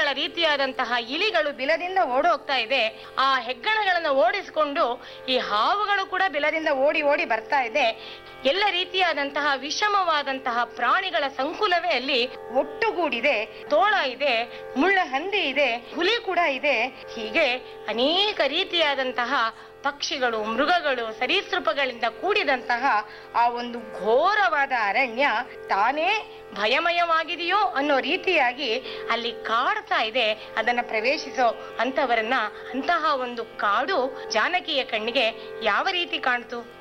ಹೆಗ್ಗಣಗಳ ರೀತಿಯಾದಂತಹ ಇಲಿಗಳು ಬಿಲದಿಂದ ಓಡೋಗ್ತಾ ಇದೆ ಆ ಹೆಗ್ಗಣಗಳನ್ನು ಓಡಿಸಿಕೊಂಡು ಈ ಹಾವುಗಳು ಕೂಡ ಬಿಲದಿಂದ ಓಡಿ ಓಡಿ ಬರ್ತಾ ಇದೆ ಎಲ್ಲ ರೀತಿಯಾದಂತಹ ವಿಷಮವಾದಂತಹ ಪ್ರಾಣಿಗಳ ಸಂಕುಲವೇ ಅಲ್ಲಿ ಒಟ್ಟುಗೂಡಿದೆ ತೋಳ ಇದೆ ಮುಳ್ಳ ಹಂದಿ ಇದೆ ಹುಲಿ ಕೂಡ ಇದೆ ಹೀಗೆ ಅನೇಕ ರೀತಿಯಾದಂತಹ ಪಕ್ಷಿಗಳು ಮೃಗಗಳು ಸರೀಸೃಪಗಳಿಂದ ಕೂಡಿದಂತಹ ಆ ಒಂದು ಘೋರವಾದ ಅರಣ್ಯ ತಾನೇ ಭಯಮಯವಾಗಿದೆಯೋ ಅನ್ನೋ ರೀತಿಯಾಗಿ ಅಲ್ಲಿ ಕಾಡ್ತಾ ಇದೆ ಅದನ್ನ ಪ್ರವೇಶಿಸೋ ಅಂತವರನ್ನ ಅಂತಹ ಒಂದು ಕಾಡು ಜಾನಕಿಯ ಕಣ್ಣಿಗೆ ಯಾವ ರೀತಿ ಕಾಣ್ತು